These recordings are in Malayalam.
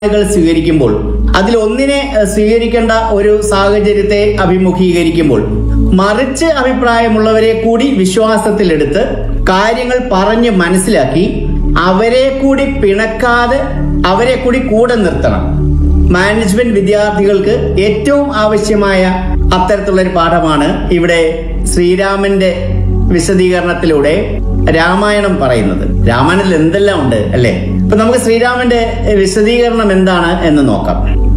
നിലപാടുകൾ സ്വീകരിക്കുമ്പോൾ അതിൽ ഒന്നിനെ ഏഹ്, സ്വീകരിക്കേണ്ട ഒരു സാഹചര്യത്തെ അഭിമുഖീകരിക്കുമ്പോൾ മറിച്ച് അഭിപ്രായമുള്ളവരെ കൂടി വിശ്വാസത്തിലെടുത്ത് കാര്യങ്ങൾ പറഞ്ഞ് മനസ്സിലാക്കി അവരെ കൂടി പിണക്കാതെ അവരെ കൂടി കൂടെ നിർത്തണം മാനേജ്മെന്റ് വിദ്യാർത്ഥികൾക്ക് ഏറ്റവും ആവശ്യമായ അത്തരത്തിലുള്ള ഒരു പാഠമാണ് ഇവിടെ ശ്രീരാമന്റെ വിശദീകരണത്തിലൂടെ രാമായണം പറയുന്നത് രാമായണത്തിൽ എന്തെല്ലാം ഉണ്ട് അല്ലേ ഇപ്പൊ നമുക്ക് ശ്രീരാമന്റെ വിശദീകരണം എന്താണ് എന്ന് നോക്കാം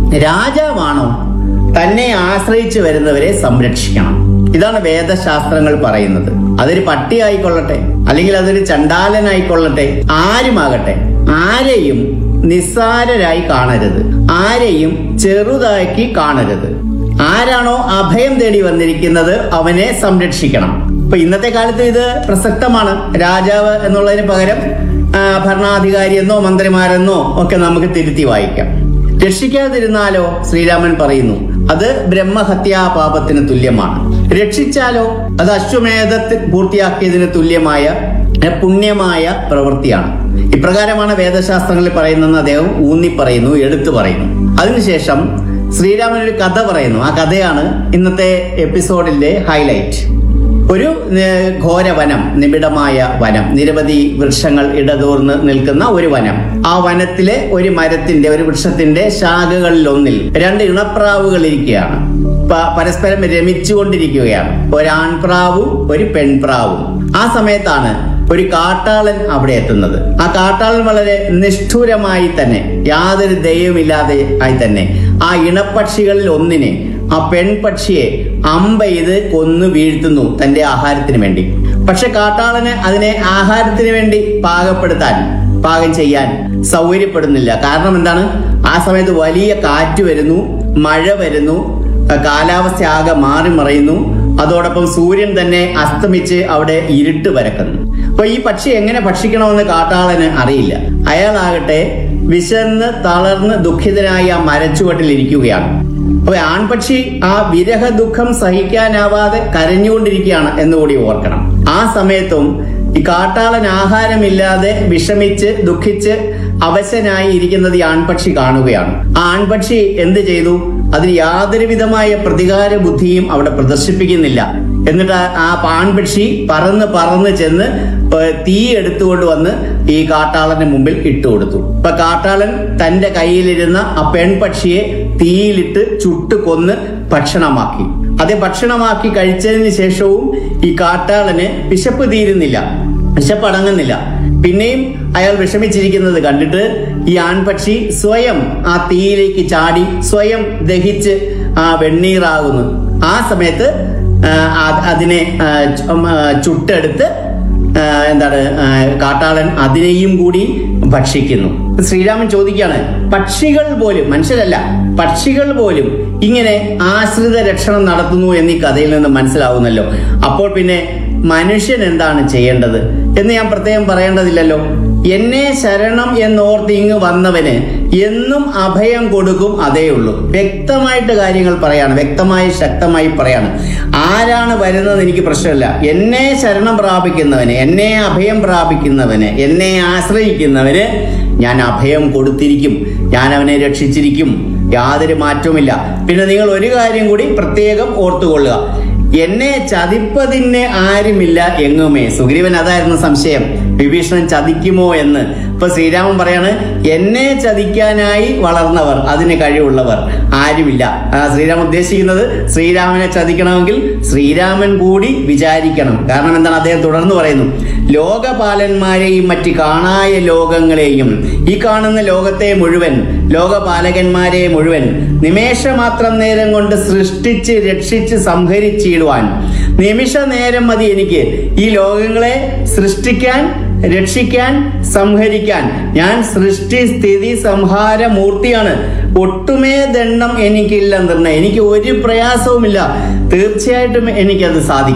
രാജാവാണോ തന്നെ ആശ്രയിച്ചു വരുന്നവരെ സംരക്ഷിക്കണം ഇതാണ് വേദശാസ്ത്രങ്ങൾ പറയുന്നത് അതൊരു പട്ടി ആയിക്കൊള്ളട്ടെ അല്ലെങ്കിൽ അതൊരു ചണ്ടാലനായിക്കൊള്ളട്ടെ ആരുമാകട്ടെ ആരെയും നിസ്സാരരായി കാണരുത് ആരെയും ചെറുതാക്കി കാണരുത് ആരാണോ അഭയം തേടി വന്നിരിക്കുന്നത് അവനെ സംരക്ഷിക്കണം ഇപ്പൊ ഇന്നത്തെ കാലത്ത് ഇത് പ്രസക്തമാണ് രാജാവ് എന്നുള്ളതിന് പകരം ആ, ഭരണാധികാരി എന്നോ മന്ത്രിമാരെന്നോ ഒക്കെ നമുക്ക് തിരുത്തി വായിക്കാം രക്ഷിക്കാതിരുന്നാലോ ശ്രീരാമൻ പറയുന്നു അത് ബ്രഹ്മഹത്യാ പാപത്തിന് തുല്യമാണ് രക്ഷിച്ചാലോ അത് അശ്വമേധത്തിൽ പൂർത്തിയാക്കിയതിന് തുല്യമായ ഏ, പുണ്യമായ പ്രവൃത്തിയാണ് ഇപ്രകാരമാണ് വേദശാസ്ത്രങ്ങളിൽ പറയുന്നതെന്ന് അദ്ദേഹം ഊന്നി പറയുന്നു എടുത്തു പറയുന്നു അതിനുശേഷം ശ്രീരാമൻ ഒരു കഥ പറയുന്നു ആ കഥയാണ് ഇന്നത്തെ എപ്പിസോഡിന്റെ ഹൈലൈറ്റ് ഒരു ഏഹ്, ഘോരവനം നിബിഡമായ വനം നിരവധി വൃക്ഷങ്ങൾ ഇടതൂർന്ന് നിൽക്കുന്ന ഒരു വനം ആ വനത്തിലെ ഒരു മരത്തിന്റെ ഒരു വൃക്ഷത്തിന്റെ ശാഖകളിൽ ഒന്നിൽ രണ്ട് ഇണപ്രാവുകൾ ഇരിക്കുകയാണ് പ- പരസ്പരം രമിച്ചുകൊണ്ടിരിക്കുകയാണ് ഒരാൺപ്രാവും ഒരു പെൺപ്രാവും ആ സമയത്താണ് ഒരു കാട്ടാളൻ അവിടെ എത്തുന്നത് ആ കാട്ടാളൻ വളരെ നിഷ്ഠുരമായി തന്നെ യാതൊരു ദയവുമില്ലാതെ ആയി തന്നെ ആ ഇണപ്പക്ഷികളിൽ ഒന്നിനെ ആ പെൺപക്ഷിയെ അമ്പെയ്ത് കൊന്നു വീഴ്ത്തുന്നു തന്റെ ആഹാരത്തിന് വേണ്ടി പക്ഷെ കാട്ടാളന് അതിനെ ആഹാരത്തിന് വേണ്ടി പാകപ്പെടുത്താൻ പാകം ചെയ്യാൻ സൗകര്യപ്പെടുന്നില്ല കാരണം എന്താണ് ആ സമയത്ത് വലിയ കാറ്റ് വരുന്നു മഴ വരുന്നു ആ കാലാവസ്ഥ ആകെ മാറി മറയുന്നു അതോടൊപ്പം സൂര്യൻ തന്നെ അസ്തമിച്ച് അവിടെ ഇരുട്ട് പരക്കുന്നു അപ്പൊ ഈ പക്ഷി എങ്ങനെ ഭക്ഷിക്കണമെന്ന് കാട്ടാളന് അറിയില്ല അയാളാകട്ടെ വിശന്ന് തളർന്ന് ദുഃഖിതനായി ആ മരച്ചുവട്ടിൽ ഇരിക്കുകയാണ് അപ്പൊ ആൺപക്ഷി ആ വിരഹ ദുഃഖം സഹിക്കാനാവാതെ കരഞ്ഞുകൊണ്ടിരിക്കുകയാണ് എന്നുകൂടി ഓർക്കണം ആ സമയത്തും ഈ കാട്ടാളൻ ആഹാരമില്ലാതെ വിഷമിച്ച് ദുഃഖിച്ച് അവശനായി ഇരിക്കുന്നത് ഈ ആൺപക്ഷി കാണുകയാണ് ആ ആൺപക്ഷി എന്ത് ചെയ്തു അതിന് യാതൊരു വിധമായ പ്രതികാര ബുദ്ധിയും അവിടെ പ്രദർശിപ്പിക്കുന്നില്ല എന്നിട്ട് ആ- ആ ആൺപക്ഷി പറന്ന് പറന്ന് ചെന്ന് പ- തീ എടുത്തുകൊണ്ട് വന്ന് ഈ കാട്ടാളന്റെ മുമ്പിൽ ഇട്ടു കൊടുത്തു ഇപ്പൊ കാട്ടാളൻ തന്റെ കയ്യിലിരുന്ന ആ പെൺപക്ഷിയെ തീയിലിട്ട് ചുട്ട് കൊന്ന് ഭക്ഷണമാക്കി അത് ഭക്ഷണമാക്കി കഴിച്ചതിന് ശേഷവും ഈ കാട്ടാളന് വിശപ്പ് തീരുന്നില്ല വിശപ്പ് അടങ്ങുന്നില്ല പിന്നെയും അയാൾ വിഷമിച്ചിരിക്കുന്നത് കണ്ടിട്ട് ഈ ആൺപക്ഷി സ്വയം ആ തീയിലേക്ക് ചാടി സ്വയം ദഹിച്ച് ആ വെണ്ണീറാകുന്നു ആ സമയത്ത് ആ, അത് അതിനെ ആ, ചു- ഉം, ആ, ചുട്ടെടുത്ത് ആ, എന്താണ് ആ, കാട്ടാളൻ അതിനെയും കൂടി ഭക്ഷിക്കുന്നു ശ്രീരാമൻ ചോദിക്കുകയാണ് പക്ഷികൾ പോലും മനുഷ്യരല്ല പക്ഷികൾ പോലും ഇങ്ങനെ ആശ്രിത രക്ഷണം നടത്തുന്നു എന്ന് ഈ കഥയിൽ നിന്ന് മനസ്സിലാവുന്നല്ലോ അപ്പോൾ പിന്നെ മനുഷ്യൻ എന്താണ് ചെയ്യേണ്ടത് എന്ന് ഞാൻ പ്രത്യേകം പറയേണ്ടതില്ലല്ലോ എന്നെ ശരണം എന്നോർത്ത് ഇങ്ങ് വന്നവന് എന്നും അഭയം കൊടുക്കും അതേ ഉള്ളൂ വ്യക്തമായിട്ട് കാര്യങ്ങൾ പറയാണ് വ്യക്തമായി ശക്തമായി പറയാണ് ആരാണ് വരുന്നത് എനിക്ക് പ്രശ്നമില്ല എന്നെ ശരണം പ്രാപിക്കുന്നവന് എന്നെ അഭയം പ്രാപിക്കുന്നവന് എന്നെ ആശ്രയിക്കുന്നവന് ഞാൻ അഭയം കൊടുത്തിരിക്കും ഞാൻ അവനെ രക്ഷിച്ചിരിക്കും യാതൊരു മാറ്റവുമില്ല പിന്നെ നിങ്ങൾ ഒരു കാര്യം കൂടി പ്രത്യേകം ഓർത്തുകൊള്ളുക എന്നെ ചതിപ്പതിന് ആരുമില്ല എങ്ങുമേ സുഗ്രീവൻ അതായിരുന്നു സംശയം വിഭീഷണൻ ചതിക്കുമോ എന്ന് ഇപ്പൊ ശ്രീരാമൻ പറയാണ് എന്നെ ചതിക്കാനായി വളർന്നവർ അതിന് കഴിവുള്ളവർ ആരുമില്ല ആ ശ്രീരാമൻ ഉദ്ദേശിക്കുന്നത് ശ്രീരാമനെ ചതിക്കണമെങ്കിൽ ശ്രീരാമൻ കൂടി വിചാരിക്കണം കാരണം എന്താണ് അദ്ദേഹം തുടർന്ന് പറയുന്നു ലോകപാലന്മാരെയും മറ്റ് കാണായ ലോകങ്ങളെയും ഈ കാണുന്ന ലോകത്തെ മുഴുവൻ ലോകപാലകന്മാരെ മുഴുവൻ നിമേഷമാത്രം നേരം കൊണ്ട് സൃഷ്ടിച്ച് രക്ഷിച്ച് സംഹരിച്ചിടുവാൻ നിമിഷ നേരം മതി എനിക്ക് ഈ ലോകങ്ങളെ സൃഷ്ടിക്കാൻ രക്ഷിക്കാൻ സംഹരിക്കാൻ ഞാൻ സൃഷ്ടി സ്ഥിതി സംഹാര മൂർത്തിയാണ് ഒട്ടുമേ ദണ്ഡം എനിക്കില്ല നിർണ്ണയം എനിക്ക് ഒരു പ്രയാസവുമില്ല തീർച്ചയായിട്ടും എനിക്കത് സാധിക്കും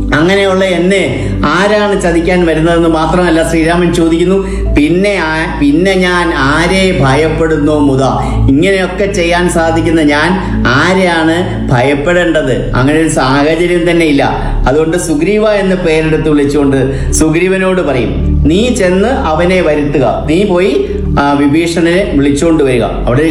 അങ്ങനെയുള്ള എന്നെ ആരാണ് ചതിക്കാൻ വരുന്നതെന്ന് മാത്രമല്ല ശ്രീരാമൻ ചോദിക്കുന്നു പിന്നെ ആ- പിന്നെ ഞാൻ ആരെ ഭയപ്പെടുന്നു മുത ഇങ്ങനെയൊക്കെ ചെയ്യാൻ സാധിക്കുന്ന ഞാൻ ആരെയാണ് ഭയപ്പെടേണ്ടത് അങ്ങനെ ഒരു സാഹചര്യം തന്നെ ഇല്ല അതുകൊണ്ട് സുഗ്രീവ എന്ന് പേരെടുത്ത് വിളിച്ചുകൊണ്ട് സുഗ്രീവനോട് പറയും നീ ചെന്ന് അവനെ വരുത്തുക നീ പോയി ആ, വിഭീഷണനെ വിളിച്ചുകൊണ്ട് വരിക അവിടെ ഒരു